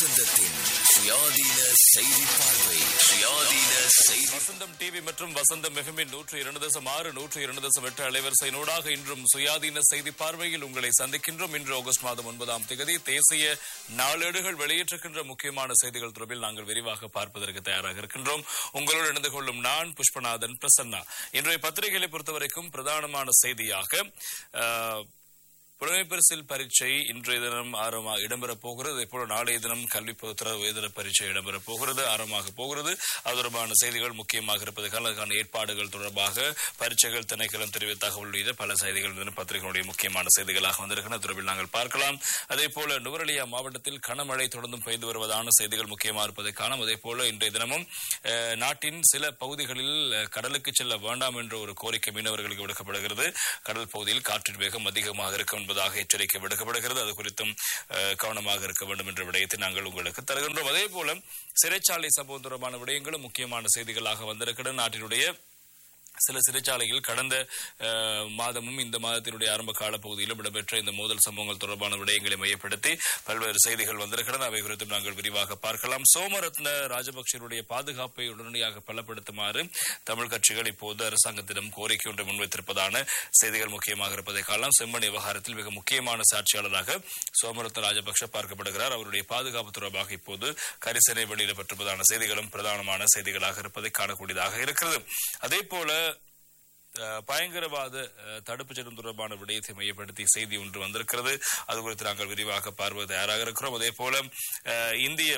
வசந்தத்தின் சுயாதீன செய்தி பார்வை சுயாதீன செய்தி வசந்தம் டிவி மற்றும் வசந்தம் மிகமின் நூற்று இரண்டு தசம் ஆறு நூற்று இரண்டு தசம் எட்டு அலைவரிசையினூடாக இன்றும் சுயாதீன செய்தி பார்வையில் உங்களை சந்திக்கின்றோம் இன்று ஆகஸ்ட் மாதம் ஒன்பதாம் தேதி தேசிய நாளேடுகள் வெளியிட்டிருக்கின்ற முக்கியமான செய்திகள் தொடர்பில் நாங்கள் விரிவாக பார்ப்பதற்கு தயாராக இருக்கின்றோம் உங்களோடு இணைந்து கொள்ளும் நான் புஷ்பநாதன் பிரசன்னா இன்றைய பத்திரிகைகளை பொறுத்தவரைக்கும் பிரதானமான செய்தியாக அஹ், புலமை பரிசில் பரீட்சை இன்றைய தினம் ஆரம்பமாக இடம்பெறப் போகிறது அதே போல நாளைய தினம் கல்வி பொதுத்தர உயர்தர பரீட்சை இடம்பெறப் போகிறது ஆரம்பமாக போகிறது அது தொடர்பான செய்திகள் முக்கியமாக இருப்பதற்கான அதற்கான ஏற்பாடுகள் தொடர்பாக பரீட்சைகள் திணைக்களம் தெரிவித்த தகவல் உள்ளிட்ட பல செய்திகள் இந்த பத்திரிகைகளுடைய முக்கியமான செய்திகளாக வந்திருக்கின்றன அது தொடர்பில் நாங்கள் பார்க்கலாம் அதே போல நுவரலியா மாவட்டத்தில் கனமழை தொடர்ந்து பெய்து வருவதான செய்திகள் முக்கியமாக இருப்பதை காணும் அதே போல இன்றைய தினமும் அஹ், நாட்டின் சில பகுதிகளில் அஹ், கடலுக்கு செல்ல வேண்டாம் என்ற ஒரு கோரிக்கை மீனவர்களுக்கு விடுக்கப்படுகிறது கடல் பகுதியில் காற்றின் வேகம் அதிகமாக இருக்கும் என்பதாக எச்சரிக்கை விடுக்கப்படுகிறது அது குறித்தும் அஹ், கவனமாக இருக்க வேண்டும் என்ற விடயத்தை நாங்கள் உங்களுக்கு தருகின்றோம் அதே போல சிறைச்சாலை சம்பவம் தொடர்பான விடயங்களும் முக்கியமான செய்திகளாக வந்திருக்கின்றன நாட்டினுடைய சில சிறைச்சாலைகள் கடந்த அஹ், மாதமும் இந்த மாதத்தினுடைய ஆரம்ப கால பகுதியிலும் இடம்பெற்ற இந்த மோதல் சம்பவங்கள் தொடர்பான விடயங்களை மையப்படுத்தி பல்வேறு செய்திகள் வந்திருக்கின்றன அவை குறித்தும் நாங்கள் விரிவாக பார்க்கலாம் சோமரத்ன ராஜபக்சேருடைய பாதுகாப்பை உடனடியாக பலப்படுத்துமாறு தமிழ் கட்சிகள் இப்போது அரசாங்கத்திடம் கோரிக்கை ஒன்றை முன்வைத்திருப்பதான செய்திகள் முக்கியமாக இருப்பதை காணலாம் செம்மணி விவகாரத்தில் மிக முக்கியமான சாட்சியாளராக சோமரத்ன ராஜபக்ஷ பார்க்கப்படுகிறார் அவருடைய பாதுகாப்பு தொடர்பாக இப்போது கரிசனை வெளியிடப்பட்டிருப்பதான செய்திகளும் பிரதானமான செய்திகளாக இருப்பதை காணக்கூடியதாக இருக்கிறது அதே போல அஹ், பயங்கரவாத அஹ், தடுப்புச் சட்டம் தொடர்பான விடயத்தை மையப்படுத்தி செய்தி ஒன்று வந்திருக்கிறது அது குறித்து நாங்கள் விரிவாக பார்வை தயாராக இருக்கிறோம் அதே போல அஹ், இந்திய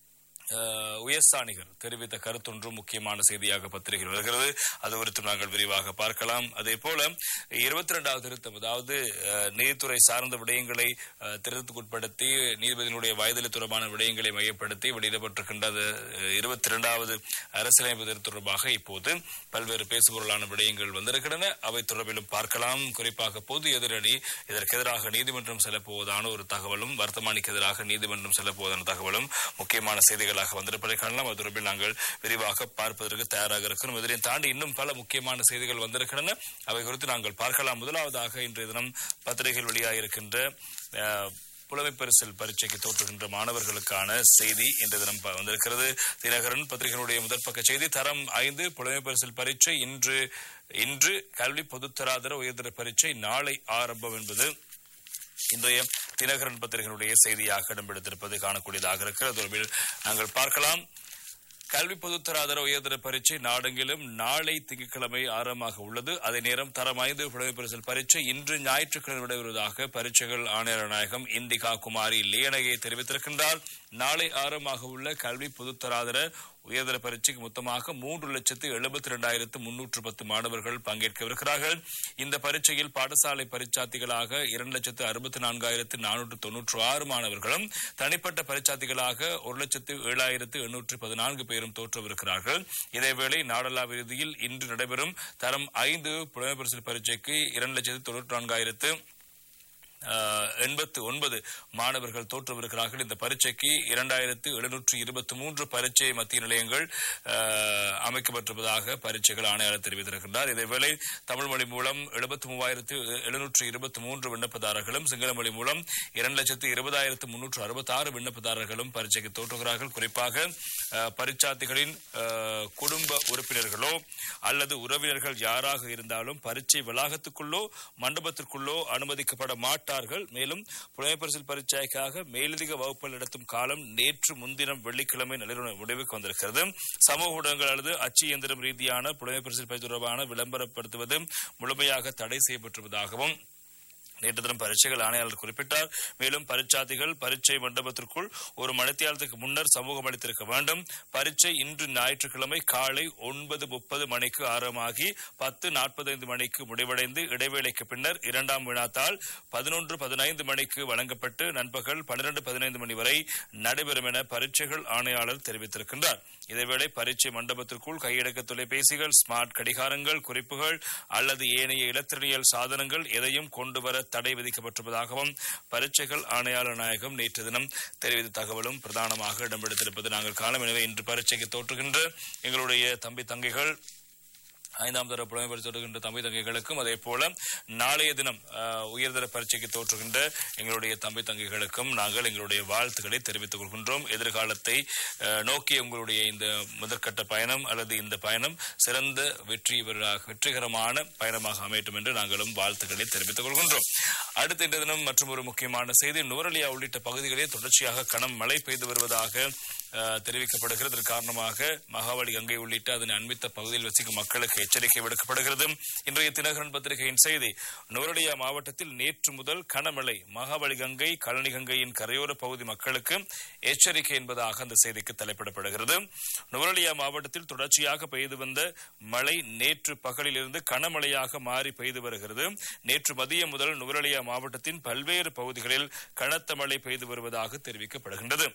அஹ், உயர்ஸ்தானிகர் தெரிவித்த கருத்தொன்றும் முக்கியமான செய்தியாக பத்திரிகையில் வருகிறது அது குறித்து நாங்கள் விரிவாக பார்க்கலாம் அதே போல இருபத்தி இரண்டாவது திருத்தம் அதாவது அஹ், நீதித்துறை சார்ந்த விடயங்களை அஹ், திருத்தத்துக்குட்படுத்தி நீதிபதியினுடைய வயதில் தொடர்பான விடயங்களை மையப்படுத்தி வெளியிடப்பட்டிருக்கின்ற இருபத்தி இரண்டாவது அரசியலமைப்பு திருத்தம் தொடர்பாக இப்போது பல்வேறு பேசுபொருளான விடயங்கள் வந்திருக்கின்றன அவை தொடர்பிலும் பார்க்கலாம் குறிப்பாக பொது எதிரணி இதற்கு எதிராக நீதிமன்றம் செல்லப்போவதான ஒரு தகவலும் வர்த்தமானிக்கு எதிராக நீதிமன்றம் செல்லப்போவதான தகவலும் முக்கியமான செய்திகளாக வந்திருப்பதை காணலாம் அது தொடர்பில் நாங்கள் விரிவாக பார்ப்பதற்கு தயாராக இருக்கிறோம் இதனை தாண்டி இன்னும் பல முக்கியமான செய்திகள் வந்திருக்கின்றன அவை குறித்து நாங்கள் பார்க்கலாம் முதலாவதாக இன்றைய தினம் பத்திரிகையில் வெளியாகியிருக்கின்ற அஹ், புலமை பரிசில் பரீட்சைக்கு தோற்றுகின்ற மாணவர்களுக்கான செய்தி இன்று தினம் ப- வந்திருக்கிறது தினகரன் பத்திரிகையினுடைய முதற் பக்க செய்தி தரம் ஐந்து புலமை பரிசில் பரீட்சை இன்று இன்று கல்வி பொதுத்தராதர உயர்தர பரீட்சை நாளை ஆரம்பம் என்பது இன்றைய தினகரன் பத்திரிகையினுடைய செய்தியாக இடம்பெடுத்திருப்பது காணக்கூடியதாக இருக்கிறது தொடர்பில் நாங்கள் பார்க்கலாம் கல்வி பொதுத்தராதர உயர்தர பரீட்சை நாடெங்கிலும் நாளை திங்கட்கிழமை ஆரம்பமாக உள்ளது அதே நேரம் தரம் ஐந்து புலமை பரிசல் பரீட்சை இன்று ஞாயிற்றுக்கிழமை நடைபெறுவதாக பரீட்சைகள் ஆணையர் நாயகம் இந்திகா குமாரி லியனகை தெரிவித்திருக்கின்றார் நாளை ஆரம்பமாக உள்ள கல்வி பொதுத்தராதர உயர்தர பரீட்சைக்கு மொத்தமாக மூன்று லட்சத்து எழுபத்தி இரண்டாயிரத்து முன்னூற்று பத்து மாணவர்கள் பங்கேற்கவிருக்கிறார்கள் இந்த பரீட்சையில் பாடசாலை பரீட்சார்த்திகளாக இரண்டு லட்சத்து அறுபத்தி நான்காயிரத்து நானூற்று தொன்னூற்று ஆறு மாணவர்களும் தனிப்பட்ட பரீட்சார்த்திகளாக ஒரு லட்சத்து ஏழாயிரத்து எண்ணூற்று பதினான்கு பேரும் தோற்றவிருக்கிறார்கள் இதேவேளை நாடளாவிய ரீதியில் இன்று நடைபெறும் தரம் ஐந்து புலமை பரிசில் பரீட்சைக்கு இரண்டு லட்சத்து தொன்னூற்றி நான்காயிரத்து எண்பத்து ஒன்பது மாணவர்கள் தோற்றவிருக்கிறார்கள் இந்த பரீட்சைக்கு இரண்டாயிரத்து எழுநூற்று இருபத்தி மூன்று பரீட்சை மத்திய நிலையங்கள் அஹ், அமைக்கப்பட்டிருப்பதாக பரீட்சைகள் ஆணையாளர் தெரிவித்திருக்கின்றார் இதேவேளை தமிழ் மொழி மூலம் எழுபத்தி மூவாயிரத்து எழுநூற்று இருபத்தி மூன்று விண்ணப்பதாரர்களும் சிங்கள மொழி மூலம் இரண்டு லட்சத்து இருபதாயிரத்து முன்னூற்று அறுபத்தி ஆறு விண்ணப்பதாரர்களும் பரீட்சைக்கு தோற்றுகிறார்கள் குறிப்பாக அஹ், பரீட்சார்த்திகளின் அஹ், குடும்ப உறுப்பினர்களோ அல்லது உறவினர்கள் யாராக இருந்தாலும் பரீட்சை வளாகத்துக்குள்ளோ மண்டபத்திற்குள்ளோ அனுமதிக்கப்பட மாட்டார்கள் மேலும் புலமைப்பரிசில் பரீட்சைக்காக மேலதிக வகுப்புகள் நடத்தும் காலம் நேற்று முன்தினம் வெள்ளிக்கிழமை நள்ளிரவு முடிவுக்கு வந்திருக்கிறது சமூக ஊடகங்கள் அல்லது அச்சு இயந்திரம் ரீதியான புலமைப்பரிசில் பயிற்சி தொடர்பான விளம்பரப்படுத்துவது முழுமையாக தடை செய்யப்பட்டிருப்பதாகவும் நேற்று தினம் பரீட்சைகள் ஆணையாளர் குறிப்பிட்டார் மேலும் பரீட்சார்த்திகள் பரீட்சை மண்டபத்திற்குள் ஒரு மணித்தியாலத்துக்கு முன்னர் சமூகம் அளித்திருக்க வேண்டும் பரீட்சை இன்று ஞாயிற்றுக்கிழமை காலை ஒன்பது முப்பது மணிக்கு ஆரம்பமாகி பத்து நாற்பத்தைந்து மணிக்கு முடிவடைந்து இடைவேளைக்கு பின்னர் இரண்டாம் வினாத்தால் பதினொன்று பதினைந்து மணிக்கு வழங்கப்பட்டு நண்பகல் பன்னிரண்டு பதினைந்து மணி வரை நடைபெறும் என பரீட்சைகள் ஆணையாளர் தெரிவித்திருக்கின்றார் இதேவேளை பரீட்சை மண்டபத்திற்குள் கையடக்க தொலைபேசிகள் ஸ்மார்ட் கடிகாரங்கள் குறிப்புகள் அல்லது ஏனைய இலத்திரனியல் சாதனங்கள் எதையும் கொண்டு வர தடை விதிக்கப்பட்டிருப்பதாகவும் பரீட்சைகள் ஆணையாளர் நாயகம் நேற்று தினம் தெரிவித்த தகவலும் பிரதானமாக இடம்பெடுத்திருப்பது நாங்கள் காணும் எனவே இன்று பரீட்சைக்கு தோற்றுகின்ற எங்களுடைய தம்பி தங்கைகள் ஐந்தாம் தர புலமை பரிசோடுகின்ற தம்பி தங்கைகளுக்கும் அதே போல நாளைய தினம் அஹ், உயர்தர பரீட்சைக்கு தோற்றுகின்ற எங்களுடைய தம்பி தங்கைகளுக்கும் நாங்கள் எங்களுடைய வாழ்த்துக்களை தெரிவித்துக் கொள்கின்றோம் எதிர்காலத்தை அஹ், நோக்கி உங்களுடைய இந்த முதற்கட்ட பயணம் அல்லது இந்த பயணம் சிறந்த வெற்றி பெறா- வெற்றிகரமான பயணமாக அமையட்டும் என்று நாங்களும் வாழ்த்துக்களை தெரிவித்துக் கொள்கின்றோம் அடுத்த இந்த தினம் மற்றும் ஒரு முக்கியமான செய்தி நுவரலியா உள்ளிட்ட பகுதிகளில் தொடர்ச்சியாக கனம் மழை பெய்து வருவதாக அஹ், தெரிவிக்கப்படுகிறது இதன் காரணமாக மகாவலி கங்கை உள்ளிட்ட அதனை அண்மித்த பகுதியில் வசிக்கும் மக்களுக்கு எச்சரிக்கை விடுக்கப்படுகிறது இன்றைய தினகரன் பத்திரிகையின் செய்தி நுவரலியா மாவட்டத்தில் நேற்று முதல் கனமழை மகாவலி கங்கை கழனி கங்கையின் கரையோர பகுதி மக்களுக்கு எச்சரிக்கை என்பதாக அந்த செய்திக்கு தலைப்பிடப்படுகிறது நுவரலியா மாவட்டத்தில் தொடர்ச்சியாக பெய்து வந்த மழை நேற்று பகலிலிருந்து கனமழையாக மாறி பெய்து வருகிறது நேற்று மதியம் முதல் நுவரலியா மாவட்டத்தின் பல்வேறு பகுதிகளில் கனத்த மழை பெய்து வருவதாக தெரிவிக்கப்படுகின்றது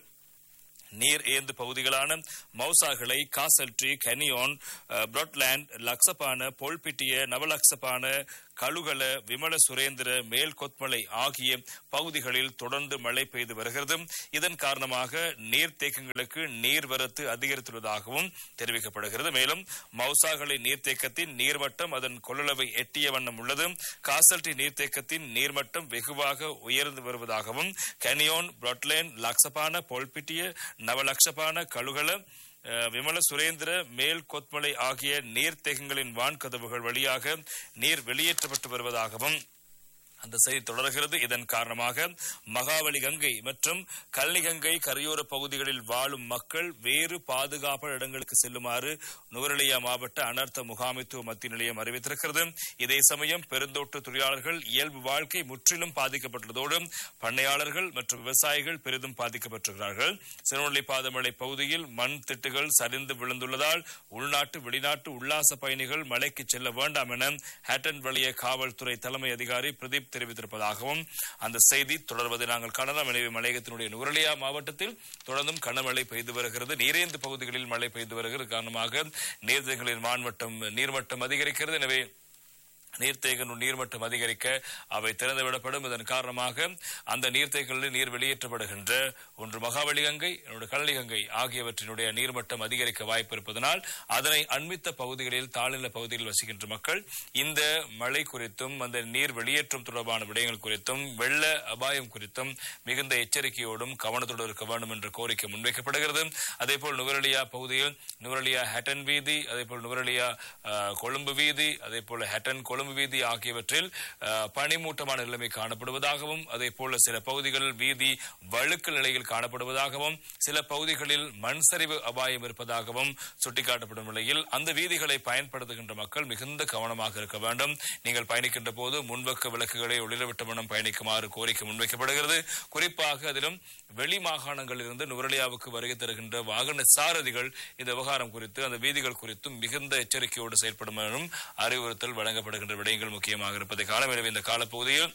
நீர் ஏந்து பகுதிகளான மௌசாகளை காசல்ட்ரி கனியோன் அஹ், புரோட்லேண்ட் லக்சபான போல்பிட்டிய நவலக்சபான கழுகல விமல சுரேந்திர மேல் கொத்மலை ஆகிய பகுதிகளில் தொடர்ந்து மழை பெய்து வருகிறது இதன் காரணமாக நீர்த்தேக்கங்களுக்கு நீர்வரத்து அதிகரித்துள்ளதாகவும் தெரிவிக்கப்படுகிறது மேலும் மௌசாகலை நீர்த்தேக்கத்தின் நீர்மட்டம் அதன் கொள்ளளவை எட்டிய வண்ணம் உள்ளது காசல்டி நீர்த்தேக்கத்தின் நீர்மட்டம் வெகுவாக உயர்ந்து வருவதாகவும் கனியோன் புரோட்லேன் லக்சபான போல்பிட்டிய நவலக்ஷபான கழுகல அஹ், விமல சுரேந்திர மேல் கொத்மலை ஆகிய நீர்த்தேகங்களின் வான்கதவுகள் வழியாக நீர் வெளியேற்றப்பட்டு வருவதாகவும் அந்த செய்தி தொடர்கிறது இதன் காரணமாக மகாவலி கங்கை மற்றும் கல்னி கங்கை கரையோர பகுதிகளில் வாழும் மக்கள் வேறு பாதுகாப்பு இடங்களுக்கு செல்லுமாறு நுவரெலியா மாவட்ட அனர்த்த முகாமைத்துவ மத்திய நிலையம் அறிவித்திருக்கிறது இதே சமயம் பெருந்தோட்ட தொழிலாளர்கள் இயல்பு வாழ்க்கை முற்றிலும் பாதிக்கப்பட்டுள்ளதோடு பண்ணையாளர்கள் மற்றும் விவசாயிகள் பெரிதும் பாதிக்கப்பட்டிருக்கிறார்கள் சிறுவள்ளி பாதமலை பகுதியில் மண் திட்டுகள் சரிந்து விழுந்துள்ளதால் உள்நாட்டு வெளிநாட்டு உல்லாச பயணிகள் மலைக்கு செல்ல வேண்டாம் என ஹேட்டன் வழிய காவல்துறை தலைமை அதிகாரி பிரதீப் தெரிவித்திருப்பதாகவும் அந்த செய்தி தொடர்வதை நாங்கள் காணலாம் எனவே மலையகத்தினுடைய நுரலியா மாவட்டத்தில் தொடர்ந்தும் கனமழை பெய்து வருகிறது நீரேந்து பகுதிகளில் மழை பெய்து வருகிறது காரணமாக நீர்த்தேக்கங்களின் வான்வட்டம் நீர்மட்டம் அதிகரிக்கிறது எனவே நீர்த்தேக்கனும் நீர்மட்டம் அதிகரிக்க அவை திறந்து விடப்படும் இதன் காரணமாக அந்த நீர்த்தேக்கங்களில் நீர் வெளியேற்றப்படுகின்ற ஒன்று மகாவலி கங்கை இன்னொன்று கள்ளி கங்கை ஆகியவற்றினுடைய நீர்மட்டம் அதிகரிக்க வாய்ப்பு இருப்பதனால் அதனை அண்மித்த பகுதிகளில் தாழ்நில பகுதிகளில் வசிக்கின்ற மக்கள் இந்த மழை குறித்தும் அந்த நீர் வெளியேற்றம் தொடர்பான விடயங்கள் குறித்தும் வெள்ள அபாயம் குறித்தும் மிகுந்த எச்சரிக்கையோடும் கவனத்தோடு இருக்க வேண்டும் என்ற கோரிக்கை முன்வைக்கப்படுகிறது அதேபோல் நுவரலியா பகுதியில் நுவரலியா ஹேட்டன் வீதி அதேபோல் நுவரலியா அஹ், கொழும்பு வீதி அதேபோல ஹேட்டன் கொழும்பு வீதி ஆகியவற்றில் அஹ், பனிமூட்டமான நிலைமை காணப்படுவதாகவும் அதே போல சில பகுதிகளில் வீதி வழுக்கு நிலையில் காணப்படுவதாகவும் சில பகுதிகளில் மண் சரிவு அபாயம் இருப்பதாகவும் சுட்டிக்காட்டப்படும் நிலையில் அந்த வீதிகளை பயன்படுத்துகின்ற மக்கள் மிகுந்த கவனமாக இருக்க வேண்டும் நீங்கள் பயணிக்கின்ற போது முன்பக்க விளக்குகளை ஒளிரவிட்ட வண்ணம் பயணிக்குமாறு கோரிக்கை முன்வைக்கப்படுகிறது குறிப்பாக அதிலும் வெளி மாகாணங்களிலிருந்து நுவரலியாவுக்கு வருகை தருகின்ற வாகன சாரதிகள் இந்த விவகாரம் குறித்து அந்த வீதிகள் குறித்தும் மிகுந்த எச்சரிக்கையோடு செயல்படும் எனவும் அறிவுறுத்தல் வழங்கப்படுகின்ற விடயங்கள் முக்கியமாக இருப்பதை காலம் எனவே இந்த காலப்பகுதியில்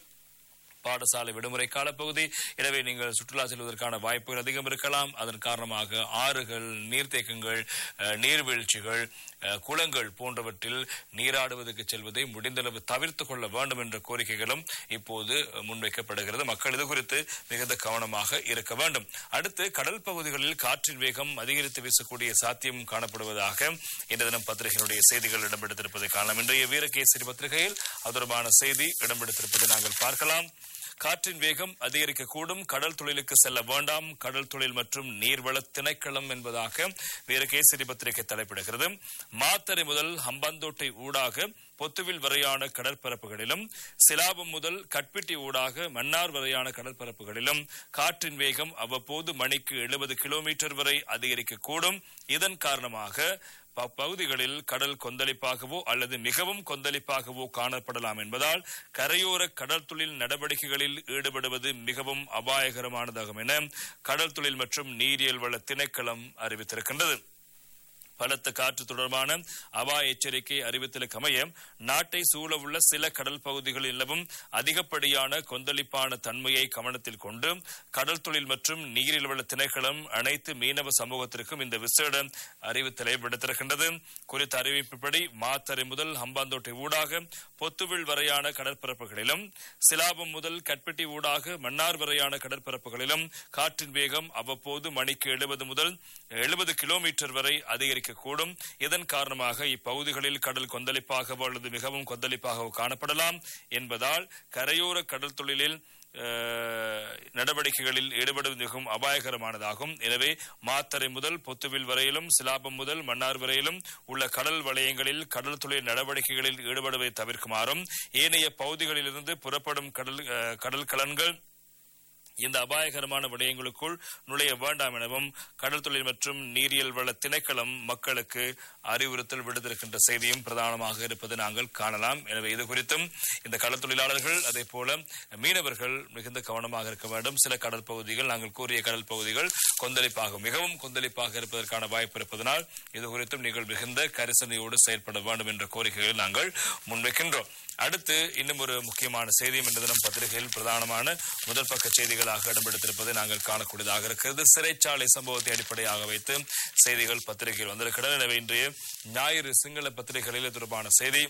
பாடசாலை விடுமுறை காலப்பகுதி எனவே நீங்கள் சுற்றுலா செல்வதற்கான வாய்ப்புகள் அதிகம் இருக்கலாம் அதன் காரணமாக ஆறுகள் நீர்த்தேக்கங்கள் அஹ், நீர்வீழ்ச்சிகள் அஹ், குளங்கள் போன்றவற்றில் நீராடுவதற்கு செல்வதை முடிந்தளவு தவிர்த்துக் கொள்ள வேண்டும் என்ற கோரிக்கைகளும் இப்போது முன்வைக்கப்படுகிறது மக்கள் இது குறித்து மிகுந்த கவனமாக இருக்க வேண்டும் அடுத்து கடல் பகுதிகளில் காற்றின் வேகம் அதிகரித்து வீசக்கூடிய சாத்தியம் காணப்படுவதாக இந்த தினம் பத்திரிகையினுடைய செய்திகள் இடம்பெடுத்திருப்பதை காணலாம் இன்றைய வீரகேசரி பத்திரிகையில் அது தொடர்பான செய்தி இடம்பெடுத்திருப்பதை நாங்கள் பார்க்கலாம் காற்றின் வேகம் அதிகரிக்கக்கூடும் கடல் தொழிலுக்கு செல்ல வேண்டாம் கடல் தொழில் மற்றும் நீர்வள திணைக்களம் என்பதாக வீரகேசரி பத்திரிகை தலைப்பிடுகிறது மாத்தறை முதல் ஹம்பாந்தோட்டை ஊடாக பொத்துவில் வரையான கடற்பரப்புகளிலும் சிலாபம் முதல் கட்பிட்டி ஊடாக மன்னார் வரையான கடற்பரப்புகளிலும் காற்றின் வேகம் அவ்வப்போது மணிக்கு எழுபது கிலோமீட்டர் வரை அதிகரிக்கக்கூடும் இதன் காரணமாக ப- பகுதிகளில் கடல் கொந்தளிப்பாகவோ அல்லது மிகவும் கொந்தளிப்பாகவோ காணப்படலாம் என்பதால் கரையோர கடல் தொழில் நடவடிக்கைகளில் ஈடுபடுவது மிகவும் அபாயகரமானதாகும் என கடல் தொழில் மற்றும் நீரியல் வள திணைக்களம் அறிவித்திருக்கின்றது பலத்த காற்று தொடர்பான அபாய எச்சரிக்கை அறிவித்தலுக்கு அமைய நாட்டை சூழவுள்ள சில கடல் பகுதிகளில் நிலவும் அதிகப்படியான கொந்தளிப்பான தன்மையை கவனத்தில் கொண்டு கடல் தொழில் மற்றும் நீரில் வள திணைக்களம் அனைத்து மீனவ சமூகத்திற்கும் இந்த விசேட அறிவித்தலை விடுத்திருக்கின்றது குறித்த அறிவிப்புப்படி மாத்தறை முதல் ஹம்பாந்தோட்டை ஊடாக பொத்துவில் வரையான கடற்பரப்புகளிலும் சிலாபம் முதல் கட்பெட்டி ஊடாக மன்னார் வரையான கடற்பரப்புகளிலும் காற்றின் வேகம் அவ்வப்போது மணிக்கு எழுபது முதல் எழுபது கிலோமீட்டர் வரை அதிகரிக்க அதிகரிக்கக்கூடும் இதன் காரணமாக இப்பகுதிகளில் கடல் கொந்தளிப்பாகவோ அல்லது மிகவும் கொந்தளிப்பாகவோ காணப்படலாம் என்பதால் கரையோர கடல் தொழிலில் அஹ், நடவடிக்கைகளில் ஈடுபடுவது மிகவும் அபாயகரமானதாகும் எனவே மாத்தறை முதல் பொத்துவில் வரையிலும் சிலாபம் முதல் மன்னார் வரையிலும் உள்ள கடல் வலயங்களில் கடல் தொழில் நடவடிக்கைகளில் ஈடுபடுவதை தவிர்க்குமாறும் ஏனைய பகுதிகளிலிருந்து புறப்படும் கடல் அஹ், கடல் கலன்கள் இந்த அபாயகரமான விடயங்களுக்குள் நுழைய வேண்டாம் எனவும் கடல் தொழில் மற்றும் நீரியல் வள திணைக்களம் மக்களுக்கு அறிவுறுத்தல் விடுத்திருக்கின்ற செய்தியும் பிரதானமாக இருப்பது நாங்கள் காணலாம் எனவே இது குறித்தும் இந்த கடல் தொழிலாளர்கள் அதே போல மீனவர்கள் மிகுந்த கவனமாக இருக்க வேண்டும் சில கடல் பகுதிகள் நாங்கள் கூறிய கடல் பகுதிகள் கொந்தளிப்பாக மிகவும் கொந்தளிப்பாக இருப்பதற்கான வாய்ப்பு இருப்பதனால் இது குறித்தும் நீங்கள் மிகுந்த கரிசனையோடு செயல்பட வேண்டும் என்ற கோரிக்கைகளை நாங்கள் முன்வைக்கின்றோம் அடுத்து இன்னும் ஒரு முக்கியமான செய்தியும் இன்று தினம் பத்திரிகையில் பிரதானமான முதல் பக்க செய்திகளாக இடம்பெடுத்திருப்பதை நாங்கள் காணக்கூடியதாக இருக்கிறது சிறைச்சாலை சம்பவத்தை அடிப்படையாக வைத்து செய்திகள் பத்திரிகையில் வந்திருக்கின்றன எனவே இன்றைய ஞாயிறு சிங்கள பத்திரிகைகளில் இது தொடர்பான செய்தி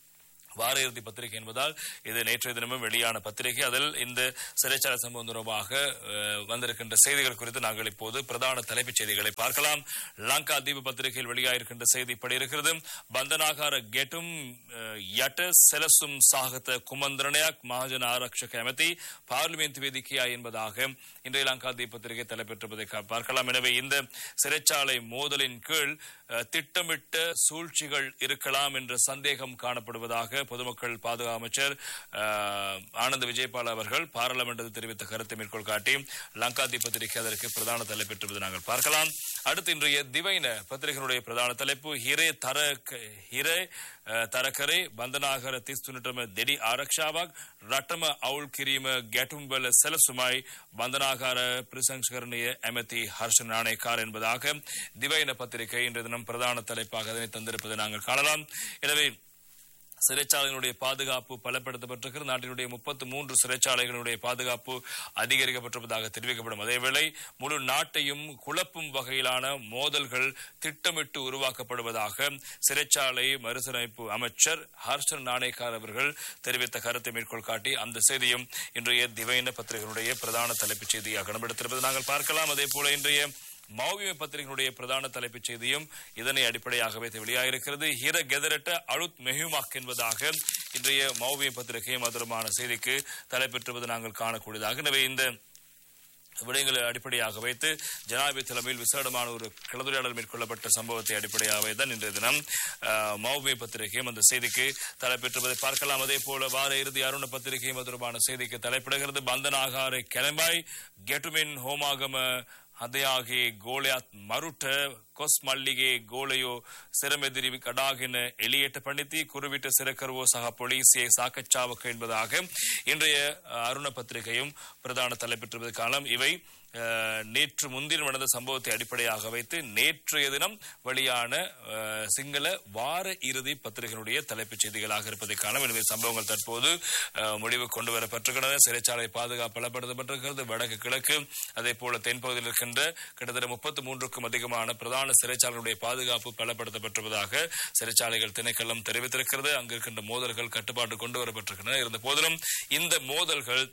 வார இறுதி பத்திரிகை என்பதால் இது நேற்றைய தினமும் வெளியான பத்திரிகை அதில் இந்த சிறைச்சாலை சம்பவம் தொடர்பாக அஹ், வந்திருக்கின்ற செய்திகள் குறித்து நாங்கள் இப்போது பிரதான தலைப்புச் செய்திகளை பார்க்கலாம் லங்கா தீப பத்திரிகையில் வெளியாயிருக்கின்ற செய்தி இப்படி இருக்கிறது பந்தனாகார கெட்டும் அஹ், යට செலசும் சாகத்த குமந்திரனயாக் மகாஜன ஆரக்ஷக அமைதி பார்லிமெண்ட் வேதிக்கையா என்பதாக இன்றைய லங்கா தீப பத்திரிகை தலைப்பெற்றிருப்பதை கா- பார்க்கலாம் எனவே இந்த சிறைச்சாலை மோதலின் கீழ் அஹ், திட்டமிட்ட சூழ்ச்சிகள் இருக்கலாம் என்ற சந்தேகம் காணப்படுவதாக பொதுமக்கள் பாதுகாப்பு அமைச்சர் அஹ், ஆனந்த் விஜயபால் அவர்கள் பாராளுமன்றத்தில் தெரிவித்த கருத்தை மேற்கோள் காட்டி லங்கா தீப் பத்திரிகை அதற்கு பிரதான தலைப்பெற்றுவது நாங்கள் பார்க்கலாம் அடுத்து இன்றைய திவைன பத்திரிகையினுடைய பிரதான தலைப்பு ஹிரே தர ஹிரே அஹ், தரකරේ බන්ධනාකර 33ටම දෙඩි ආරක්ෂාවක් රටම අවුල් කිරීම ගැටුම්වල සැලසුමයි බන්ධනාකාர பிரசංஸ்கரணிய எமதி ஹர்ஷ நாணயக்கார் என்பதாக திவைன பத்திரிகை இன்றைய தினம் பிரதான தலைப்பாக அதனை தந்திருப்பதை நாங்கள் காணலாம் எனவே சிறைச்சாலைகளுடைய பாதுகாப்பு பலப்படுத்தப்பட்டிருக்கிறது நாட்டினுடைய முப்பத்து மூன்று சிறைச்சாலைகளுடைய பாதுகாப்பு அதிகரிக்கப்பட்டிருப்பதாக தெரிவிக்கப்படும் அதேவேளை முழு நாட்டையும் குழப்பும் வகையிலான மோதல்கள் திட்டமிட்டு உருவாக்கப்படுவதாக சிறைச்சாலை மறுசீரமைப்பு அமைச்சர் ஹர்ஷன் நாணேக்கார் அவர்கள் தெரிவித்த கருத்தை மேற்கோள் காட்டி அந்த செய்தியும் இன்றைய திவைன பத்திரிகையினுடைய பிரதான தலைப்புச் செய்தியாக இடம்பெடுத்திருப்பது நாங்கள் பார்க்கலாம் அதே போல இன்றைய மௌவிய பத்திரிகையினுடைய பிரதான தலைப்புச் செய்தியும் இதனை அடிப்படையாக வைத்து வெளியாகிருக்கிறது ஹிர கெதரட்ட அழுத் மெஹுமாக் என்பதாக இன்றைய மௌவிய பத்திரிகையும் அதரமான செய்திக்கு தலைப்பெற்றுவது நாங்கள் காணக்கூடியதாக எனவே இந்த விடயங்களை அடிப்படையாக வைத்து ஜனாதிபதி தலைமையில் விசேடமான ஒரு கலந்துரையாடல் மேற்கொள்ளப்பட்ட சம்பவத்தை அடிப்படையாக வைத்தான் இன்றைய தினம் அஹ், மௌமி பத்திரிகையும் அந்த செய்திக்கு தலைப்பெற்றுவதை பார்க்கலாம் அதே போல வார இறுதி அருண பத்திரிகையும் அது தொடர்பான செய்திக்கு தலைப்பிடுகிறது பந்தனாகாரை கிளம்பாய் கெட்டுமின் ஹோமாகம ಹದೆಯಾಗಿ ಗೋಳ್ಯಾತ್ ಮರುಟ ಕೊಸ್ ಮಳ್ಳಿಗೆ ಗೋಳೆಯೋ ಸಿರಮೆದಿರಿ ಕಡಾಗಿನ ಎಲಿಯೇಟ ಪಂಡಿತಿ ಕುರುವಿಟ ಸಿರಕರುவோ சக பொலிசியை சாக்கச்சாவக்க என்பதாக இன்றைய அஹ், அருண பத்திரிகையும் பிரதான தலைப்பெற்றது காலம் இவை அஹ், நேற்று முன்தினம் நடந்த சம்பவத்தை அடிப்படையாக வைத்து நேற்றைய தினம் வெளியான அஹ், சிங்கள வார இறுதி பத்திரிகையினுடைய தலைப்புச் செய்திகளாக இருப்பதை காணலாம் எனவே சம்பவங்கள் தற்போது அஹ், முடிவு கொண்டு வரப்பட்டிருக்கின்றன சிறைச்சாலை பாதுகாப்பு பலப்படுத்தப்பட்டிருக்கிறது வடக்கு கிழக்கு அதே போல தென்பகுதியில் இருக்கின்ற கிட்டத்தட்ட முப்பத்தி மூன்றுக்கும் அதிகமான பிரதான சிறைச்சாலைகளுடைய பாதுகாப்பு பலப்படுத்தப்பட்டிருப்பதாக சிறைச்சாலைகள் திணைக்களம் தெரிவித்திருக்கிறது அங்கு இருக்கின்ற மோதல்கள் கட்டுப்பாட்டு கொண்டு வரப்பட்டிருக்கின்றன இருந்த போதிலும் இந்த மோதல்கள்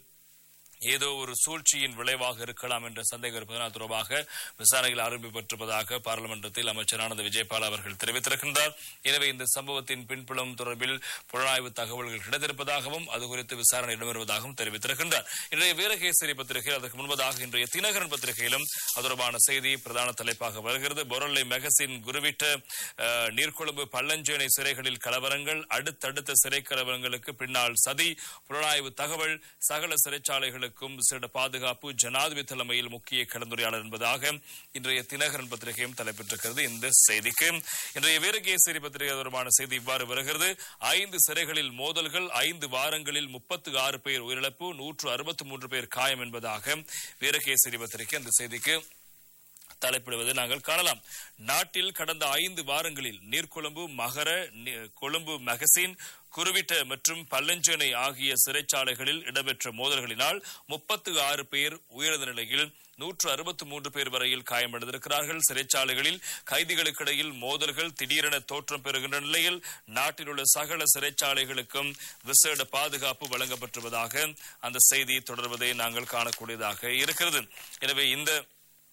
ஏதோ ஒரு சூழ்ச்சியின் விளைவாக இருக்கலாம் என்ற சந்தேகம் இருப்பதனால் தொடர்பாக விசாரணைகள் ஆரம்பிக்கப்பட்டிருப்பதாக பாராளுமன்றத்தில் அமைச்சர் ஆனந்த விஜயபால் அவர்கள் தெரிவித்திருக்கின்றார் எனவே இந்த சம்பவத்தின் பின்புலம் தொடர்பில் புலனாய்வு தகவல்கள் கிடைத்திருப்பதாகவும் அது குறித்து விசாரணை இடம்பெறுவதாகவும் தெரிவித்திருக்கின்றார் இன்றைய வீரகேசரி பத்திரிகை அதற்கு முன்பதாக இன்றைய தினகரன் பத்திரிகையிலும் அது தொடர்பான செய்தி பிரதான தலைப்பாக வருகிறது பொருளை மெகசின் குருவிட்ட அஹ், நீர்கொழும்பு பள்ளஞ்சேனை சிறைகளில் கலவரங்கள் அடுத்தடுத்த சிறை கலவரங்களுக்கு பின்னால் சதி புலனாய்வு தகவல் சகல சிறைச்சாலைகளுக்கும் விசேட பாதுகாப்பு ஜனாதிபதி தலைமையில் முக்கிய கலந்துரையாடல் என்பதாக இன்றைய தினகரன் பத்திரிகையும் தலைப்பெற்றிருக்கிறது இந்த செய்திக்கு இன்றைய வீரகேசரி பத்திரிகை தொடர்பான செய்தி இவ்வாறு வருகிறது ஐந்து சிறைகளில் மோதல்கள் ஐந்து வாரங்களில் முப்பத்து ஆறு பேர் உயிரிழப்பு நூற்று அறுபத்தி மூன்று பேர் காயம் என்பதாக வீரகேசரி பத்திரிகை அந்த செய்திக்கு தலைப்பிடுவதை நாங்கள் காணலாம் நாட்டில் கடந்த ஐந்து வாரங்களில் நீர்கொழும்பு மகர நி- கொழும்பு மகசின் குருவிட்ட மற்றும் பல்லஞ்சேனை ஆகிய சிறைச்சாலைகளில் இடம்பெற்ற மோதல்களினால் முப்பத்து ஆறு பேர் உயிரிழந்த நிலையில் நூற்று அறுபத்து மூன்று பேர் வரையில் காயமடைந்திருக்கிறார்கள் சிறைச்சாலைகளில் கைதிகளுக்கிடையில் மோதல்கள் திடீரென தோற்றம் பெறுகின்ற நிலையில் நாட்டில் உள்ள சகல சிறைச்சாலைகளுக்கும் விசேட பாதுகாப்பு வழங்கப்பட்டுள்ளதாக அந்த செய்தி தொடர்வதை நாங்கள் காணக்கூடியதாக இருக்கிறது எனவே இந்த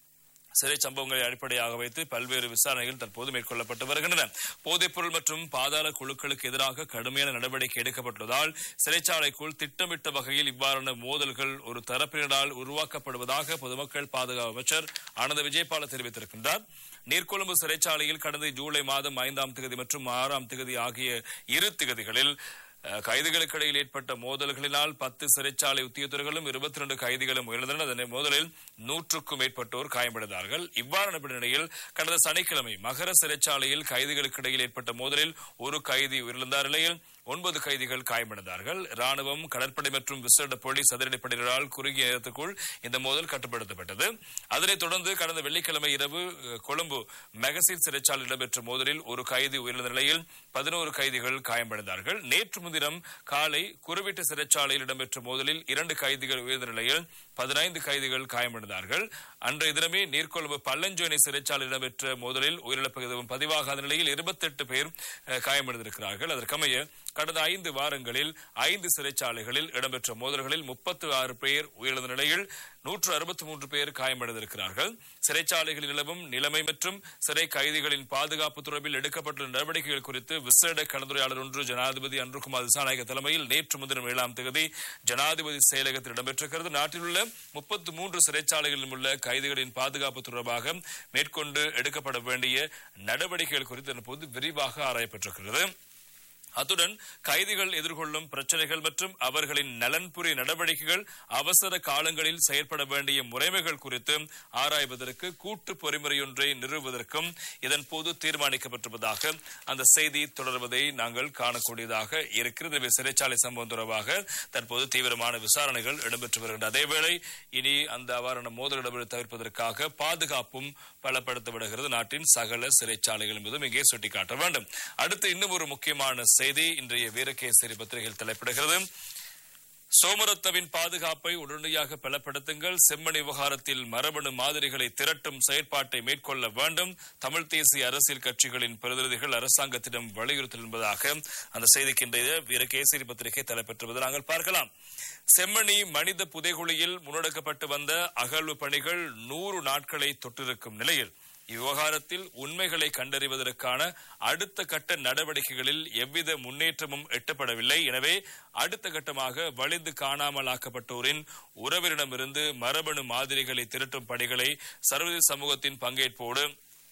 சிறை சம்பவங்களை அடிப்படையாக வைத்து பல்வேறு விசாரணைகள் தற்போது மேற்கொள்ளப்பட்டு வருகின்றன போதைப்பொருள் மற்றும் பாதாள குழுக்களுக்கு எதிராக கடுமையான நடவடிக்கை எடுக்கப்பட்டுள்ளதால் சிறைச்சாலைக்குள் திட்டமிட்ட வகையில் இவ்வாறான மோதல்கள் ஒரு தரப்பினரால் உருவாக்கப்படுவதாக பொதுமக்கள் பாதுகாப்பு அமைச்சர் ஆனந்த விஜயபால தெரிவித்திருக்கின்றார் நீர்கொழும்பு சிறைச்சாலையில் கடந்த ஜூலை மாதம் ஐந்தாம் திகதி மற்றும் ஆறாம் திகதி ஆகிய இரு திகதிகளில் அஹ், கைதிகளுக்கு இடையில் ஏற்பட்ட மோதல்களினால் பத்து சிறைச்சாலை உத்தியோகத்தர்களும் இருபத்தி ரெண்டு கைதிகளும் உயர்ந்தனர் அதனை மோதலில் நூற்றுக்கும் மேற்பட்டோர் காயமடைந்தார்கள் இவ்வாறான பின்னணியில் கடந்த சனிக்கிழமை மகர சிறைச்சாலையில் கைதிகளுக்கு இடையில் ஏற்பட்ட மோதலில் ஒரு கைதி உயிரிழந்தார் நிலையில் ஒன்பது கைதிகள் காயமடைந்தார்கள் ராணுவம் கடற்படை மற்றும் விசேட போலீஸ் அதிரடிப்படையினரால் குறுகிய நேரத்துக்குள் இந்த மோதல் கட்டுப்படுத்தப்பட்டது அதனைத் தொடர்ந்து கடந்த வெள்ளிக்கிழமை இரவு அஹ், கொழும்பு மெகசின் சிறைச்சாலையில் இடம்பெற்ற மோதலில் ஒரு கைதி உயிரிழந்த நிலையில் பதினோரு கைதிகள் காயமடைந்தார்கள் நேற்று முன்தினம் காலை குருவிட்டு சிறைச்சாலையில் இடம்பெற்ற மோதலில் இரண்டு கைதிகள் உயிர்ந்த நிலையில் பதினைந்து கைதிகள் காயமடைந்தார்கள் அன்றைய தினமே நீர்கொழும்பு பல்லஞ்சோனை சிறைச்சாலையில் இடம்பெற்ற மோதலில் உயிரிழப்பு எதுவும் பதிவாகாத நிலையில் இருபத்தெட்டு பேர் அஹ், காயமடைந்திருக்கிறார்கள் அதற்கமைய கடந்த ஐந்து வாரங்களில் ஐந்து சிறைச்சாலைகளில் இடம்பெற்ற மோதல்களில் முப்பத்து ஆறு பேர் உயிரிழந்த நிலையில் நூற்று அறுபத்தி மூன்று பேர் காயமடைந்திருக்கிறார்கள் சிறைச்சாலைகளில் நிலவும் நிலைமை மற்றும் சிறை கைதிகளின் பாதுகாப்பு தொடர்பில் எடுக்கப்பட்டுள்ள நடவடிக்கைகள் குறித்து விசேட கலந்துரையாளர் ஒன்று ஜனாதிபதி அன்ருகுமார் திசாநாயக தலைமையில் நேற்று முன்தினம் ஏழாம் தேதி ஜனாதிபதி செயலகத்தில் இடம்பெற்றிருக்கிறது நாட்டில் உள்ள முப்பத்து மூன்று சிறைச்சாலைகளிலும் உள்ள கைதிகளின் பாதுகாப்பு தொடர்பாக மேற்கொண்டு எடுக்கப்பட வேண்டிய நடவடிக்கைகள் குறித்து தற்போது விரிவாக ஆராயப்பட்டிருக்கிறது அத்துடன் கைதிகள் எதிர்கொள்ளும் பிரச்சனைகள் மற்றும் அவர்களின் நலன்புரி நடவடிக்கைகள் அவசர காலங்களில் செயற்பட வேண்டிய முறைமைகள் குறித்து ஆராய்வதற்கு கூட்டு பொறிமுறையொன்றை நிறுவுவதற்கும் இதன் போது தீர்மானிக்கப்பட்டிருப்பதாக அந்த செய்தி தொடர்வதை நாங்கள் காணக்கூடியதாக இருக்கிறது எனவே சிறைச்சாலை சம்பவம் தொடர்பாக தற்போது தீவிரமான விசாரணைகள் இடம்பெற்று வருகின்றன அதேவேளை இனி அந்த அவ்வாறான மோதல் இடம்பெற தவிர்ப்பதற்காக பாதுகாப்பும் பலப்படுத்தப்படுகிறது நாட்டின் சகல சிறைச்சாலைகள் என்பதும் இங்கே சுட்டிக்காட்ட வேண்டும் அடுத்து இன்னும் ஒரு முக்கியமான செய்தி இன்றைய வீரகேசரி பத்திரிகையில் தலைப்பிடுகிறது சோமரத்தவின் பாதுகாப்பை உடனடியாக பலப்படுத்துங்கள் செம்மணி விவகாரத்தில் மரபணு மாதிரிகளை திரட்டும் செயற்பாட்டை மேற்கொள்ள வேண்டும் தமிழ் தேசிய அரசியல் கட்சிகளின் பிரதிநிதிகள் அரசாங்கத்திடம் வலியுறுத்தல் என்பதாக அந்த செய்திக்கு இன்றைய வீரகேசரி பத்திரிகை தலைப்பெற்றுவது நாங்கள் பார்க்கலாம் செம்மணி மனித புதைகுழியில் முன்னெடுக்கப்பட்டு வந்த அகழ்வு பணிகள் நூறு நாட்களை தொட்டிருக்கும் நிலையில் இவ்விவகாரத்தில் உண்மைகளை கண்டறிவதற்கான அடுத்த கட்ட நடவடிக்கைகளில் எவ்வித முன்னேற்றமும் எட்டப்படவில்லை எனவே அடுத்த கட்டமாக வலிந்து காணாமலாக்கப்பட்டோரின் உறவினரிடமிருந்து மரபணு மாதிரிகளை திரட்டும் பணிகளை சர்வதேச சமூகத்தின் பங்கேற்போடு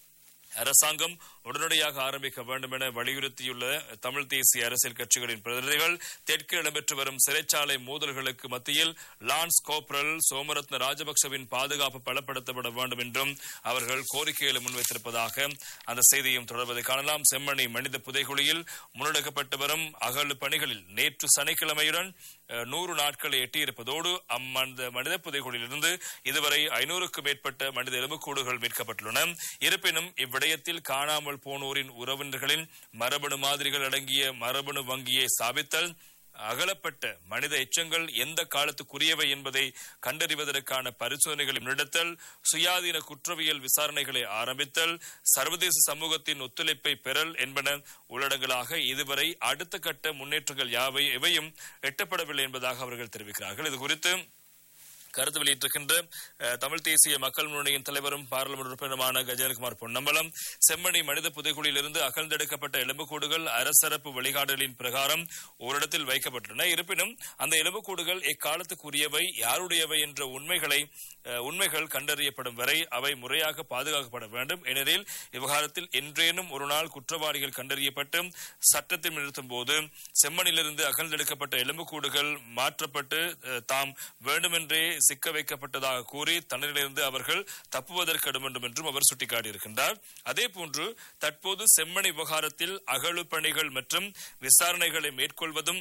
அரசாங்கம் உடனடியாக ஆரம்பிக்க வேண்டும் என வலியுறுத்தியுள்ள தமிழ் தேசிய அரசியல் கட்சிகளின் பிரதிநிதிகள் தெற்கு இடம்பெற்று வரும் சிறைச்சாலை மோதல்களுக்கு மத்தியில் லான்ஸ் கோப்ரல் சோமரத்ன ராஜபக்சவின் பாதுகாப்பு பலப்படுத்தப்பட வேண்டும் என்றும் அவர்கள் கோரிக்கைகளை முன்வைத்திருப்பதாக அந்த செய்தியும் தொடர்வதை காணலாம் செம்மணி மனித புதைகுழியில் முன்னெடுக்கப்பட்டு வரும் அகழ்வு பணிகளில் நேற்று சனிக்கிழமையுடன் அஹ், நூறு நாட்களை எட்டியிருப்பதோடு அம்மந்த மனித புதைகுழியிலிருந்து இதுவரை ஐநூறுக்கும் மேற்பட்ட மனித எலும்புக்கூடுகள் மீட்கப்பட்டுள்ளன இருப்பினும் இவ்விடயத்தில் காணாமல் போனோரின் உறவினர்களின் மரபணு மாதிரிகள் அடங்கிய மரபணு வங்கியை ஸ்தாபித்தல் அகலப்பட்ட மனித எச்சங்கள் எந்த காலத்துக்குரியவை என்பதை கண்டறிவதற்கான பரிசோதனைகளை முன்னெடுத்தல் சுயாதீன குற்றவியல் விசாரணைகளை ஆரம்பித்தல் சர்வதேச சமூகத்தின் ஒத்துழைப்பை பெறல் என்பன உள்ளடங்களாக இதுவரை அடுத்த கட்ட முன்னேற்றங்கள் யாவை எவையும் எட்டப்படவில்லை என்பதாக அவர்கள் தெரிவிக்கிறார்கள் இது குறித்து கருத்து வெளியிட்டிருக்கின்ற அஹ், தமிழ் தேசிய மக்கள் முன்னணியின் தலைவரும் பாராளுமன்ற உறுப்பினருமான கஜேந்திரகுமார் பொன்னம்பலம் செம்மணி மனித புதைக்குழியிலிருந்து அகழ்ந்தெடுக்கப்பட்ட எலும்புக்கூடுகள் அரசரப்பு வழிகாட்டலின் பிரகாரம் ஓரிடத்தில் வைக்கப்பட்டுள்ளன இருப்பினும் அந்த எலும்புக்கூடுகள் எக்காலத்துக்குரியவை யாருடையவை என்ற உண்மைகளை அஹ், உண்மைகள் கண்டறியப்படும் வரை அவை முறையாக பாதுகாக்கப்பட வேண்டும் ஏனெனில் விவகாரத்தில் என்றேனும் ஒரு நாள் குற்றவாளிகள் கண்டறியப்பட்டு சட்டத்தில் நிறுத்தும் போது செம்மணிலிருந்து அகழ்ந்தெடுக்கப்பட்ட எலும்புக்கூடுகள் மாற்றப்பட்டு அஹ், தாம் வேண்டுமென்றே சிக்க வைக்கப்பட்டதாக கூறி தண்டனையிலிருந்து அவர்கள் தப்புவதற்கு இடம் வேண்டும் என்றும் அவர் சுட்டிக்காட்டியிருக்கின்றார் அதே போன்று தற்போது செம்மணி விவகாரத்தில் அகழ்வு பணிகள் மற்றும் விசாரணைகளை மேற்கொள்வதும்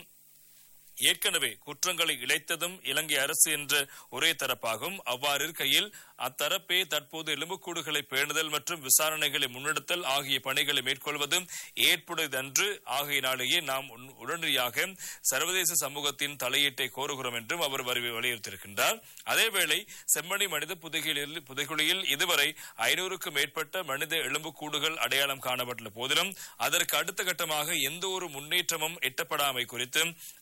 ஏற்கனவே குற்றங்களை இழைத்ததும் இலங்கை அரசு என்ற ஒரே தரப்பாகும் அவ்வாறு இருக்கையில் அத்தரப்பே தற்போது எலும்புக்கூடுகளை பேணுதல் மற்றும் விசாரணைகளை முன்னெடுத்தல் ஆகிய பணிகளை மேற்கொள்வது ஏற்புடையதன்று ஆகையினாலேயே நாம் உன்- உடனடியாக சர்வதேச சமூகத்தின் தலையீட்டை கோருகிறோம் என்றும் அவர் வரி- வலியுறுத்தியிருக்கின்றார் அதேவேளை செம்மணி மனித புதைகுழியில் புதைகுழியில் இதுவரை ஐநூறுக்கும் மேற்பட்ட மனித எலும்புக்கூடுகள் அடையாளம் காணப்பட்டுள்ள போதிலும் அதற்கு அடுத்த கட்டமாக எந்த ஒரு முன்னேற்றமும் எட்டப்படாமை குறித்து அதிருப்தி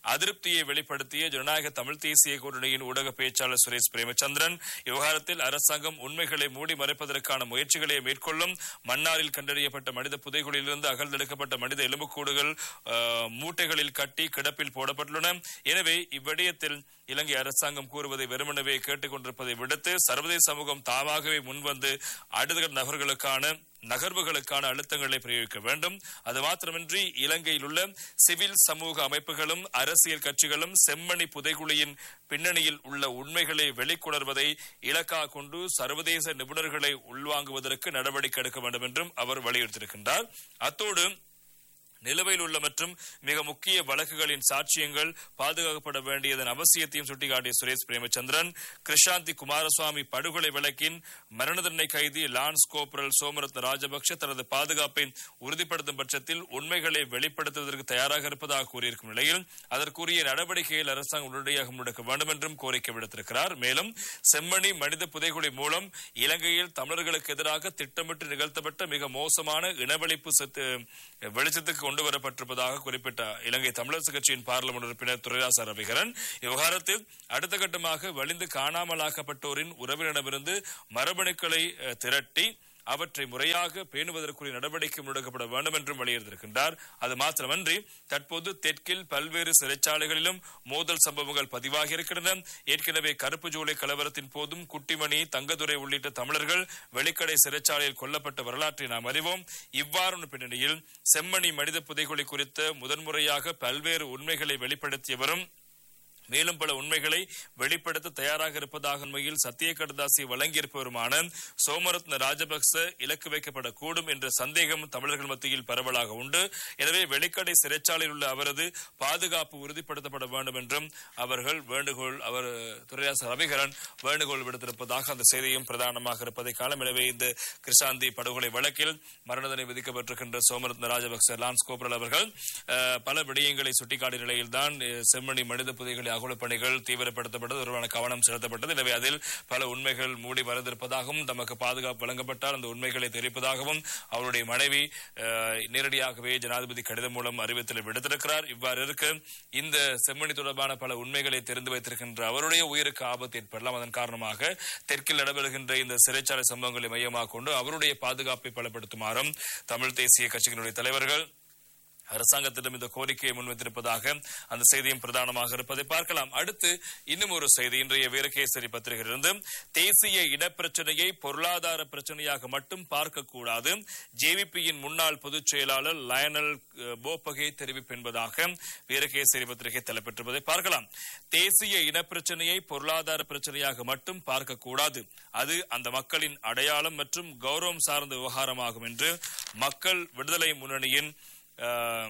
அதிருப்தியை வெளிப்படுத்திய ஜனநாயக தமிழ் தேசிய கூட்டணியின் ஊடக பேச்சாளர் சுரேஷ் பிரேமச்சந்திரன் விவகாரத்தில் அரசாங்கம் உண்மைகளை மூடி மறைப்பதற்கான முயற்சிகளை மேற்கொள்ளும் மன்னாரில் கண்டறியப்பட்ட மனித புதைகுழியிலிருந்து அகழ்ந்தெடுக்கப்பட்ட மனித எலும்புக்கூடுகள் அஹ், மூட்டைகளில் கட்டி கிடப்பில் போடப்பட்டுள்ளன எனவே இவ்விடயத்தில் இலங்கை அரசாங்கம் கூறுவதை வெறுமனவே கேட்டுக் கொண்டிருப்பதை விடுத்து சர்வதேச சமூகம் தாமாகவே முன்வந்து அடுத்த நபர்களுக்கான நகர்வுகளுக்கான அழுத்தங்களை பிரயோகிக்க வேண்டும் அது மாத்திரமின்றி இலங்கையில் உள்ள சிவில் சமூக அமைப்புகளும் அரசியல் கட்சிகளும் செம்மணி புதைகுழியின் பின்னணியில் உள்ள உண்மைகளை வெளிக்கொணர்வதை இலக்காக கொண்டு சர்வதேச நிபுணர்களை உள்வாங்குவதற்கு நடவடிக்கை எடுக்க வேண்டும் என்றும் அவர் வலியுறுத்தியிருக்கின்றார் அத்தோடு நிலுவையில் உள்ள மற்றும் மிக முக்கிய வழக்குகளின் சாட்சியங்கள் பாதுகாக்கப்பட வேண்டியதன் அவசியத்தையும் சுட்டிக்காட்டிய சுரேஷ் பிரேமச்சந்திரன் கிருஷாந்தி குமாரசுவாமி படுகொலை வழக்கின் மரண தண்டனை கைதி லான்ஸ் கோப்ரல் சோமரத்ன ராஜபக்ஷ தனது பாதுகாப்பை உறுதிப்படுத்தும் பட்சத்தில் உண்மைகளை வெளிப்படுத்துவதற்கு தயாராக இருப்பதாக கூறியிருக்கும் நிலையில் அதற்குரிய நடவடிக்கையில் அரசாங்கம் உடனடியாக முன்னெடுக்க வேண்டும் என்றும் கோரிக்கை விடுத்திருக்கிறார் மேலும் செம்மணி மனித புதைகுழி மூலம் இலங்கையில் தமிழர்களுக்கு எதிராக திட்டமிட்டு நிகழ்த்தப்பட்ட மிக மோசமான இனவழிப்பு சத்து- வெளிச்சத்துக்கு கொண்டு வரப்பட்டிருப்பதாக குறிப்பிட்ட இலங்கை தமிழரசு கட்சியின் பார்லிமெண்ட் உறுப்பினர் துரைராச ரவிகரன் விவகாரத்தில் அடுத்த கட்டமாக வலிந்து காணாமலாக்கப்பட்டோரின் உறவினரிடமிருந்து மரபணுக்களை அஹ், திரட்டி அவற்றை முறையாக பேணுவதற்குரிய நடவடிக்கை முன்னெடுக்கப்பட வேண்டும் என்றும் வலியுறுத்தியிருக்கின்றார் அது மாத்திரமன்றி தற்போது தெற்கில் பல்வேறு சிறைச்சாலைகளிலும் மோதல் சம்பவங்கள் பதிவாகி இருக்கின்றன ஏற்கனவே கருப்பு ஜூலை கலவரத்தின் போதும் குட்டிமணி தங்கதுரை உள்ளிட்ட தமிழர்கள் வெளிக்கடை சிறைச்சாலையில் கொல்லப்பட்ட வரலாற்றை நாம் அறிவோம் இவ்வாறான பின்னணியில் செம்மணி மனித புதைகுழி குறித்த முதன்முறையாக பல்வேறு உண்மைகளை வெளிப்படுத்தியவரும் மேலும் பல உண்மைகளை வெளிப்படுத்த தயாராக இருப்பதாக உண்மையில் சத்திய கடதாசி வழங்கியிருப்பவருமான சோமரத்ன ராஜபக்ச இலக்கு வைக்கப்படக்கூடும் என்ற சந்தேகம் தமிழர்கள் மத்தியில் பரவலாக உண்டு எனவே வெளிக்கடை சிறைச்சாலையில் உள்ள அவரது பாதுகாப்பு உறுதிப்படுத்தப்பட வேண்டும் என்றும் அவர்கள் வேண்டுகோள் அவர் துரைராச ரவிகரன் வேண்டுகோள் விடுத்திருப்பதாக அந்த செய்தியும் பிரதானமாக இருப்பதை காலம் எனவே இந்த கிருஷாந்தி படுகொலை வழக்கில் மரண தண்டனை விதிக்கப்பட்டிருக்கின்ற சோமரத்ன ராஜபக்ச லான்ஸ் கோப்ரல் அவர்கள் அஹ், பல விடயங்களை சுட்டிக்காட்டிய நிலையில்தான் அஹ், செம்மணி மனித புதைகளை அகல பணிகள் தீவிரப்படுத்தப்பட்டது ஒருவரான கவனம் செலுத்தப்பட்டது எனவே அதில் பல உண்மைகள் மூடி மறைந்திருப்பதாகவும் தமக்கு பாதுகாப்பு வழங்கப்பட்டால் அந்த உண்மைகளை தெரிவிப்பதாகவும் அவருடைய மனைவி அஹ், நேரடியாகவே ஜனாதிபதி கடிதம் மூலம் அறிவித்தலை விடுத்திருக்கிறார் இவ்வாறு இருக்க இந்த செம்மணி தொடர்பான பல உண்மைகளை தெரிந்து வைத்திருக்கின்ற அவருடைய உயிருக்கு ஆபத்து ஏற்படலாம் அதன் காரணமாக தெற்கில் நடைபெறுகின்ற இந்த சிறைச்சாலை சம்பவங்களை மையமாக கொண்டு அவருடைய பாதுகாப்பை பலப்படுத்துமாறும் தமிழ் தேசிய கட்சியினுடைய தலைவர்கள் அரசாங்கத்திடம் இந்த கோரிக்கையை முன்வைத்திருப்பதாக அந்த செய்தியும் பிரதானமாக இருப்பதை பார்க்கலாம் அடுத்து இன்னும் ஒரு செய்தி இன்றைய வீரகேசரி பத்திரிகையிலிருந்து தேசிய இனப்பிரச்சனையை பொருளாதார பிரச்சனையாக மட்டும் பார்க்கக்கூடாது ஜேவிபியின் முன்னாள் பொதுச் செயலாளர் லயனல் அஹ், போப்பகே தெரிவிப்பு என்பதாக வீரகேசரி பத்திரிகை தலைப்பெற்றிருப்பதை பார்க்கலாம் தேசிய இனப்பிரச்சனையை பொருளாதார பிரச்சனையாக மட்டும் பார்க்கக்கூடாது அது அந்த மக்களின் அடையாளம் மற்றும் கௌரவம் சார்ந்த விவகாரமாகும் என்று மக்கள் விடுதலை முன்னணியின் அஹ்,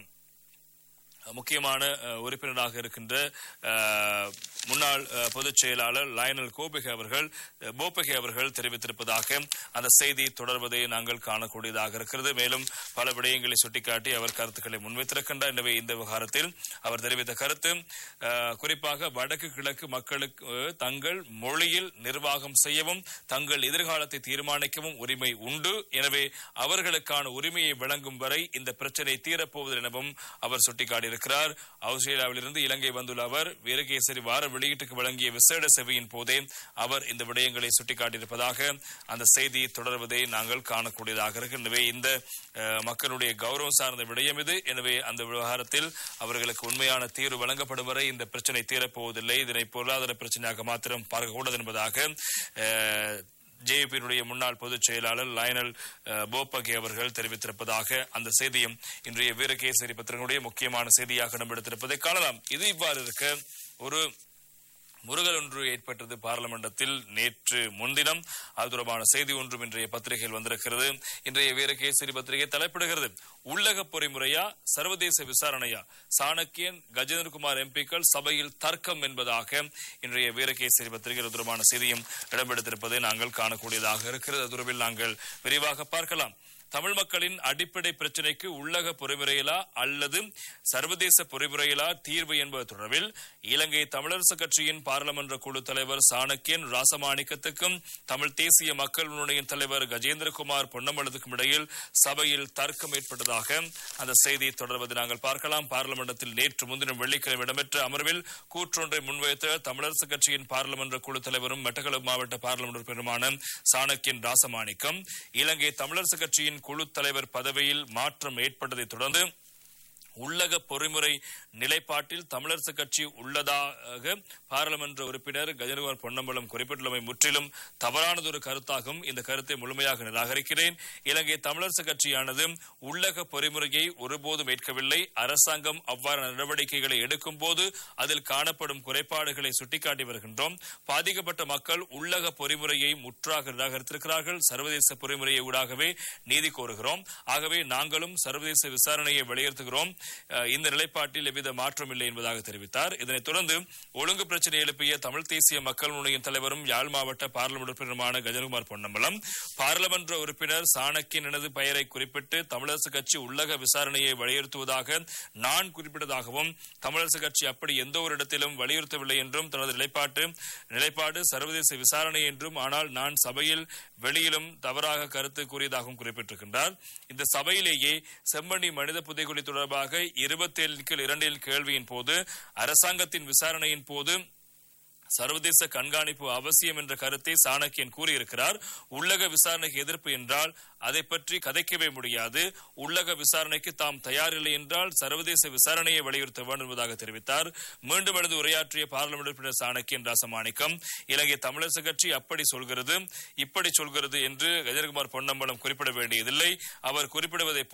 முக்கியமான அஹ், உறுப்பினராக இருக்கின்ற அஹ், முன்னாள் அஹ், பொதுச் செயலாளர் லயனல் கோபகே அவர்கள் அஹ், போபகே அவர்கள் தெரிவித்திருப்பதாக அந்த செய்தி தொடர்வதை நாங்கள் காணக்கூடியதாக இருக்கிறது மேலும் பல விடயங்களை சுட்டிக்காட்டி அவர் கருத்துக்களை முன்வைத்திருக்கின்றார் எனவே இந்த விவகாரத்தில் அவர் தெரிவித்த கருத்து அஹ், குறிப்பாக வடக்கு கிழக்கு மக்களுக்கு அஹ், தங்கள் மொழியில் நிர்வாகம் செய்யவும் தங்கள் எதிர்காலத்தை தீர்மானிக்கவும் உரிமை உண்டு எனவே அவர்களுக்கான உரிமையை வழங்கும் வரை இந்த பிரச்சனை தீரப்போவது எனவும் அவர் சுட்டிக்காட்டியிருக்கிறார் ஆஸ்திரேலியாவிலிருந்து இலங்கை வந்துள்ள அவர் வீரகேசரி வார வெளியீட்டுக்கு வழங்கிய விசேட செவியின் போதே அவர் இந்த விடயங்களை சுட்டிக்காட்டியிருப்பதாக அந்த செய்தி தொடர்வதை நாங்கள் காணக்கூடியதாக இருக்கு எனவே இந்த அஹ், மக்களுடைய கௌரவம் சார்ந்த விடயம் இது எனவே அந்த விவகாரத்தில் அவர்களுக்கு உண்மையான தீர்வு வழங்கப்படும் வரை இந்த பிரச்சனை தீரப்போவதில்லை இதனை பொருளாதார பிரச்சனையாக மாத்திரம் பார்க்கக்கூடாது என்பதாக அஹ், ஜேபியினுடைய முன்னாள் பொதுச் செயலாளர் லயனல் அஹ், போப்பகே அவர்கள் தெரிவித்திருப்பதாக அந்த செய்தியும் இன்றைய வீரகேசரி பத்திரிகையுடைய முக்கியமான செய்தியாக இடம்பெடுத்திருப்பதை காணலாம் இது இவ்வாறு இருக்க ஒரு முருகல் ஒன்று ஏற்பட்டது பார்லமெண்டத்தில் நேற்று முன்தினம் அது தொடர்பான செய்தி ஒன்றும் இன்றைய பத்திரிகையில் வந்திருக்கிறது இன்றைய வீரகேசரி பத்திரிகை தலைப்பிடுகிறது உள்ளக பொறிமுறையா சர்வதேச விசாரணையா சாணக்கியன் கஜேந்திரகுமார் எம்பிக்கள் சபையில் தர்க்கம் என்பதாக இன்றைய வீரகேசரி பத்திரிகை அது தொடர்பான செய்தியும் இடம்பெடுத்திருப்பதை நாங்கள் காணக்கூடியதாக இருக்கிறது அது தொடர்பில் நாங்கள் விரிவாக பார்க்கலாம் தமிழ் மக்களின் அடிப்படை பிரச்சினைக்கு உள்ளக பொறிமுறையிலா அல்லது சர்வதேச பொறிமுறையிலா தீர்வு என்பது தொடர்பில் இலங்கை தமிழரசு கட்சியின் பாராளுமன்ற குழு தலைவர் சாணக்கியன் ராசமாணிக்கத்துக்கும் தமிழ் தேசிய மக்கள் முன்னணியின் தலைவர் கஜேந்திரகுமார் பொன்னம்பலத்துக்கும் இடையில் சபையில் தர்க்கம் ஏற்பட்டதாக அந்த செய்தி தொடர்வதை நாங்கள் பார்க்கலாம் பாராளுமன்றத்தில் நேற்று முன்தினம் வெள்ளிக்கிழமை இடம்பெற்ற அமர்வில் கூற்றொன்றை முன்வைத்த தமிழரசு கட்சியின் பாராளுமன்ற குழு தலைவரும் மட்டக்களப்பு மாவட்ட பாராளுமன்ற உறுப்பினருமான சாணக்கியன் ராசமாணிக்கம் இலங்கை தமிழரசு கட்சியின் குழு தலைவர் பதவியில் மாற்றம் ஏற்பட்டதைத் தொடர்ந்து உள்ளக பொறிமுறை நிலைப்பாட்டில் தமிழரசு கட்சி உள்ளதாக பாராளுமன்ற உறுப்பினர் கஜனகுமார் பொன்னம்பலம் குறிப்பிட்டுள்ளமை முற்றிலும் தவறானதொரு கருத்தாகும் இந்த கருத்தை முழுமையாக நிராகரிக்கிறேன் இலங்கை தமிழரசு கட்சியானது உள்ளக பொறிமுறையை ஒருபோதும் ஏற்கவில்லை அரசாங்கம் அவ்வாறான நடவடிக்கைகளை எடுக்கும் போது அதில் காணப்படும் குறைபாடுகளை சுட்டிக்காட்டி வருகின்றோம் பாதிக்கப்பட்ட மக்கள் உள்ளக பொறிமுறையை முற்றாக நிராகரித்திருக்கிறார்கள் சர்வதேச பொறிமுறையை ஊடாகவே நீதி கோருகிறோம் ஆகவே நாங்களும் சர்வதேச விசாரணையை வலியுறுத்துகிறோம் அஹ், இந்த நிலைப்பாட்டில் எவ்வித மாற்றம் இல்லை என்பதாக தெரிவித்தார் இதனைத் தொடர்ந்து ஒழுங்கு பிரச்சனை எழுப்பிய தமிழ் தேசிய மக்கள் முன்னணியின் தலைவரும் யாழ் மாவட்ட பாராளுமன்ற உறுப்பினருமான கஜன்குமார் பொன்னம்பலம் பாராளுமன்ற உறுப்பினர் சாணக்கியன் எனது பெயரை குறிப்பிட்டு தமிழரசு கட்சி உள்ளக விசாரணையை வலியுறுத்துவதாக நான் குறிப்பிட்டதாகவும் தமிழரசு கட்சி அப்படி எந்த ஒரு இடத்திலும் வலியுறுத்தவில்லை என்றும் தனது நிலைப்பாட்டு நிலைப்பாடு சர்வதேச விசாரணை என்றும் ஆனால் நான் சபையில் வெளியிலும் தவறாக கருத்து கூறியதாகவும் குறிப்பிட்டிருக்கின்றார் இந்த சபையிலேயே செம்மணி மனித புதைகுழி தொடர்பாக இருபத்தி ஏழு இரண்டில் கேள்வியின் போது அரசாங்கத்தின் விசாரணையின் போது சர்வதேச கண்காணிப்பு அவசியம் என்ற கருத்தை சாணக்கியன் கூறியிருக்கிறார் உள்ளக விசாரணைக்கு எதிர்ப்பு என்றால் அதை பற்றி கதைக்கவே முடியாது உள்ளக விசாரணைக்கு தாம் தயாரில்லை என்றால் சர்வதேச விசாரணையை வலியுறுத்த வேண்டும் என்பதாக தெரிவித்தார் மீண்டும் எழுந்து உரையாற்றிய பாராளுமன்ற உறுப்பினர் சாணக்கியன் ராசமாணிக்கம் இலங்கை தமிழரசு கட்சி அப்படி சொல்கிறது இப்படி சொல்கிறது என்று கஜன்குமார் பொன்னம்பலம் குறிப்பிட வேண்டியதில்லை அவர் குறிப்பிடுவதை